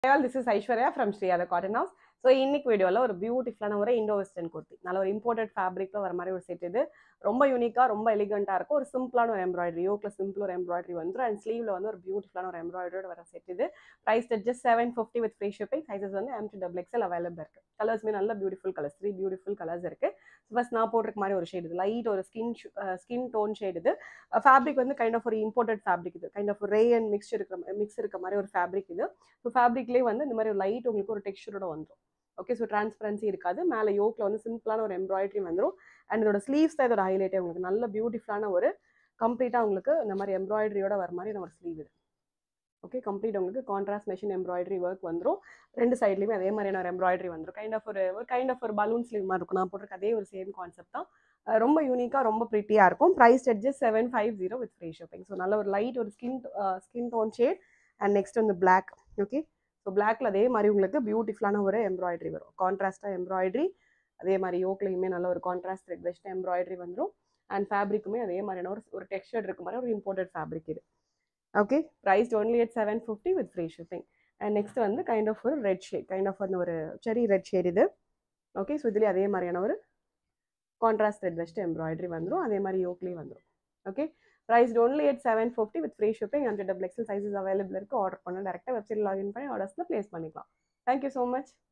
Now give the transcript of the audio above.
all this is Aishwarya from Sriyatha cotton house so இன்னைக்கு வீடியோவில் ஒரு பியூட்டிஃபுல்லான ஒரு இண்டோ வெஸ்டர்ன் குர்த்தி நல்ல ஒரு இம்போர்ட்டட் ஃபேப்ரிக்கில் வர மாதிரி ஒரு செட் இது ரொம்ப யூனிக்காக ரொம்ப எலிகண்ட்டாக இருக்கும் ஒரு சிம்பிளான ஒரு எம்ப்ராய்டரி யோக்கில் சிம்பிள் ஒரு எம்ப்ராய்டரி வந்துடும் அண்ட் ஸ்லீவில் வந்து ஒரு பியூட்டிஃபுல்லான ஒரு எம்ப்ராய்டரியோட வர செட் இது price just seven fifty with free shipping sizes வந்து M to double XL available இருக்குது கலர்ஸ்மே நல்ல beautiful colours three beautiful colours இருக்குது ஃபர்ஸ்ட் நான் போட்டிருக்க மாதிரி ஒரு ஷேட் இது லைட் ஒரு ஸ்கின் ஸ்கின் டோன் ஷேட் இது ஃபேப்ரிக் வந்து கைண்ட் ஆஃப் ஒரு இம்போர்ட்டட் ஃபேப்ரிக் இது kind of ray and mix இருக்கிற மிக்ஸ் இருக்க மாதிரி ஒரு ஃபேப்ரிக் இது ஸோ ஃபேப்ரிக்லேயே வந்து இந்த மாதிரி லைட் உங்களுக்கு ஒரு டெக்ஸ்டரோட வந்துடும் ஓகே ஸோ டிரான்ஸ்பரன்சி இருக்காது மேலே யோக்கில் வந்து சிம்பிளான ஒரு எம்ப்ராய்டரி வந்துடும் அண்ட் இதோட ஸ்லீவ்ஸ் தான் இதோட ஹைலைட்டே உங்களுக்கு நல்ல பியூட்டிஃபுல்லான ஒரு கம்ப்ளீட்டாக உங்களுக்கு இந்த மாதிரி எம்ப்ராய்டரியோட வர மாதிரி நம்ம ஸ்லீவ் இது ஓகே கம்ப்ளீட் உங்களுக்கு கான்ட்ராஸ்ட் மெஷின் எம்ப்ராய்டரி ஒர்க் வந்துடும் ரெண்டு சைட்லையுமே அதே மாதிரியான ஒரு எம்ப்ராய்டரி வந்துடும் கைண்ட் ஆஃப் ஒரு ஒரு கைண்ட் ஆஃப் ஒரு பலூன் ஸ்லீவ் மாதிரி இருக்கும் நான் போட்டிருக்க அதே ஒரு சேம் கான்செப்ட் தான் அஹ் ரொம்ப யூனிக்காக ரொம்ப ப்ரிட்டியாக இருக்கும் price adjust seven five zero with free shipping so நல்ல ஒரு லைட் ஒரு skin skin tone shade and next வந்து பிளாக் ஓகே ஸோ பிளாக்ல அதே மாதிரி உங்களுக்கு பியூட்டிஃபுல்லான ஒரு எம்ப்ராய்டரி வரும் கான்ட்ராஸ்டாக எம்ப்ராய்டரி அதே மாதிரி யோக்லையுமே நல்ல ஒரு கான்ட்ராஸ்ட் த்ரெட் வச்சுட்டு எம்ப்ராய்டரி வந்துடும் அண்ட் ஃபேப்ரிக்குமே அதே மாதிரியான ஒரு ஒரு டெக்ஸ்டர் இருக்க மாதிரி ஒரு இம்போர்ட்டட் ஃபேப்ரிக் இது okay price only eight seven fifty with free shipping and next வந்து கைண்ட் ஆஃப் ஒரு ரெட் ஷேட் கைண்ட் ஆஃப் வந்து ஒரு செரி ரெட் ஷேட் இது ஓகே ஸோ இதுலேயே அதே மாதிரியான ஒரு கான்ட்ராஸ்ட் த்ரெட் வச்சுட்டு எம்ப்ராய்டரி வந்துடும் அதே மாதிரி யோக்லேயும் வந்துடும் okay price only eight seven fifty with free shipping and double XL sizes available இருக்குது ஆர்டர் பண்ண டேரெக்டாக வெப்சைட் லாகின் பண்ணி ஆர்டர்ஸில் ப்ளேஸ் பண்ணிக்கலாம் தேங்க்யூ ஸோ மச்